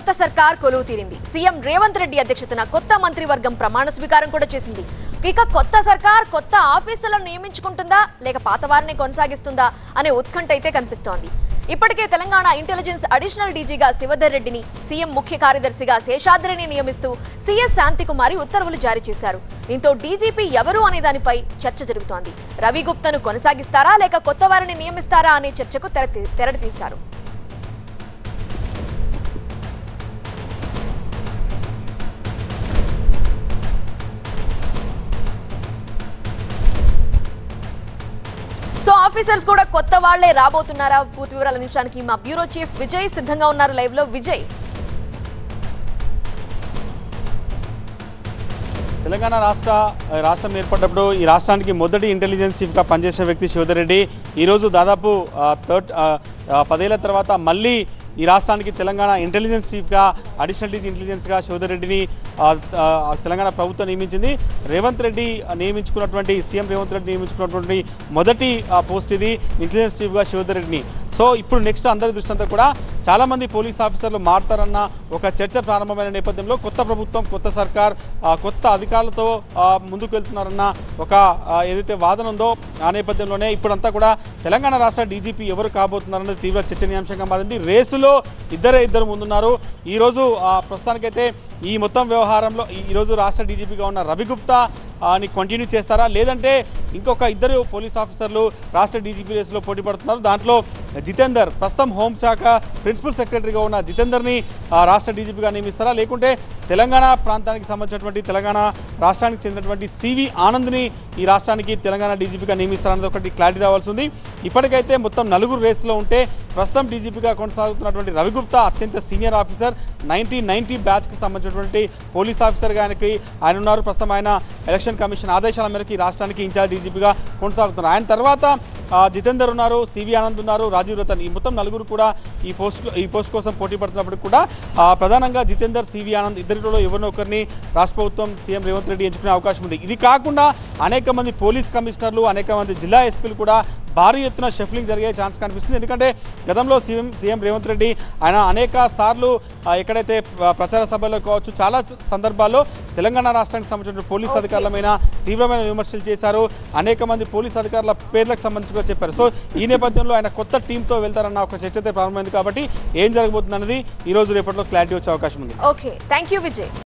కొత్త సర్కార్ కొలువు తీరింది సీఎం రేవంత్ రెడ్డి అధ్యక్షతన కొత్త మంత్రివర్గం ప్రమాణ స్వీకారం కూడా చేసింది ఇక కొత్త సర్కార్ కొత్త ఆఫీసులను నియమించుకుంటుందా లేక పాత వారిని కొనసాగిస్తుందా అనే ఉత్కంఠ అయితే కనిపిస్తోంది ఇప్పటికే తెలంగాణ ఇంటెలిజెన్స్ అడిషనల్ డీజీగా శివధర్ రెడ్డిని సీఎం ముఖ్య కార్యదర్శిగా శేషాద్రిని నియమిస్తూ సీఎస్ శాంతికుమారి ఉత్తర్వులు జారీ చేశారు దీంతో డీజీపీ ఎవరు అనే దానిపై చర్చ జరుగుతోంది రవి గుప్తను కొనసాగిస్తారా లేక కొత్త వారిని నియమిస్తారా అనే చర్చకు తెర తెరతీశారు సో ఆఫీసర్స్ కూడా కొత్త వాళ్లే రాబోతున్నారా పూర్తి వివరాలు అందించడానికి మా బ్యూరో చీఫ్ విజయ్ సిద్ధంగా ఉన్నారు లైవ్ లో విజయ్ తెలంగాణ రాష్ట్ర రాష్ట్రం ఏర్పడ్డప్పుడు ఈ రాష్ట్రానికి మొదటి ఇంటెలిజెన్స్ చీఫ్గా పనిచేసిన వ్యక్తి శివధర్ రెడ్డి ఈరోజు దాదాపు థర్డ్ పదేళ్ల తర్వాత మళ్ళీ ఈ రాష్ట్రానికి తెలంగాణ ఇంటెలిజెన్స్ చీఫ్గా అడిషనల్ డీజీ ఇంటెలిజెన్స్గా శివధర్ రెడ్డిని ఆ, ఆ, తెలంగాణ ప్రభుత్వం నియమించింది రేవంత్ రెడ్డి నియమించుకున్నటువంటి సీఎం రేవంత్ రెడ్డి నియమించుకున్నటువంటి మొదటి ఆ, పోస్ట్ ఇది ఇంటెలిజెన్స్ చీఫ్గా శివధర్ రెడ్డిని సో ఇప్పుడు నెక్స్ట్ అందరి దృష్టి అంతా కూడా చాలామంది పోలీస్ ఆఫీసర్లు మారుతారన్న ఒక చర్చ ప్రారంభమైన నేపథ్యంలో కొత్త ప్రభుత్వం కొత్త సర్కార్ ఆ, కొత్త అధికారులతో ఆ, ముందుకు వెళ్తున్నారన్న ఒక ఆ, ఏదైతే వాదన ఉందో ఆ నేపథ్యంలోనే ఇప్పుడంతా కూడా తెలంగాణ రాష్ట్ర డీజీపీ ఎవరు కాబోతున్నారన్నది తీవ్ర చర్చనీయాంశంగా మారింది రేసులో ఇద్దరే ఇద్దరు ముందున్నారు ఈరోజు ఆ, ప్రస్తుతానికైతే ఈ మొత్తం వ్యవహారంలో ఈ- ఈరోజు రాష్ట్ర డీజీపీగా ఉన్న రవి గుప్తా ఆ, ని కంటిన్యూ చేస్తారా లేదంటే ఇంకొక ఇద్దరు పోలీస్ ఆఫీసర్లు రాష్ట్ర డీజీపీ రేసులో పోటీ పడుతున్నారు దాంట్లో జితేందర్ ప్రస్తుతం హోంశాఖ ప్రిన్సిపల్ సెక్రటరీగా ఉన్న జితేందర్ని ఆ, రాష్ట్ర డీజీపీగా నియమిస్తారా లేకుంటే తెలంగాణ ప్రాంతానికి సంబంధించినటువంటి తెలంగాణ రాష్ట్రానికి చెందినటువంటి సివి ఆనంద్ని ఈ రాష్ట్రానికి తెలంగాణ డీజీపీగా నియమిస్తారన్నది ఒకటి క్లారిటీ రావాల్సి ఉంది ఇప్పటికైతే మొత్తం నలుగురు రేసులో ఉంటే ప్రస్తుతం డీజీపీగా కొనసాగుతున్నటువంటి రవిగుప్తా అత్యంత సీనియర్ ఆఫీసర్ నైన్టీన్ నైన్టీ బ్యాచ్కి సంబంధించినటువంటి పోలీస్ ఆఫీసర్గా ఆయనకి ఆయన ఉన్నారు ప్రస్తుతం ఆయన ఎలక్షన్ కమిషన్ ఆదేశాల మేరకు ఈ రాష్ట్రానికి ఇన్ఛార్జ్ డీజీపీగా కొనసాగుతున్నారు ఆయన తర్వాత ఆ, జితేందర్ ఉన్నారు సివి ఆనంద్ ఉన్నారు రాజీవ్ రతన్ ఈ మొత్తం నలుగురు కూడా ఈ పోస్ట్ ఈ పోస్ట్ కోసం పోటీ పడుతున్నప్పటికీ కూడా ఆ, ప్రధానంగా జితేందర్ సివి ఆనంద్ ఇద్దరిలో ఎవరినో ఒకరిని రాష్ట్ర ప్రభుత్వం సీఎం రేవంత్ రెడ్డి ఎంచుకునే అవకాశం ఉంది ఇది కాకుండా అనేక మంది పోలీస్ కమిషనర్లు అనేక మంది జిల్లా ఎస్పీలు కూడా భారీ ఎత్తున షఫ్లింగ్ జరిగే ఛాన్స్ కనిపిస్తుంది ఎందుకంటే గతంలో సీఎం సీఎం రేవంత్ రెడ్డి ఆయన అనేక సార్లు ఆ, ఎక్కడైతే ప్ర- ప్రచార సభల్లో కావచ్చు చాలా సందర్భాల్లో తెలంగాణ రాష్ట్రానికి సంబంధించిన పోలీస్ Okay. అధికారులమైన తీవ్రమైన విమర్శలు చేశారు అనేక మంది పోలీస్ అధికారుల పేర్లకు సంబంధించి కూడా చెప్పారు సో ఈ నేపథ్యంలో ఆయన కొత్త టీంతో వెళ్తారన్న ఒక చర్చ అయితే ప్రారంభమైంది కాబట్టి ఏం జరగబోతుంది అన్నది ఈ రోజు రేపట్లో క్లారిటీ వచ్చే అవకాశం ఉంది ఓకే థ్యాంక్ యూ విజయ్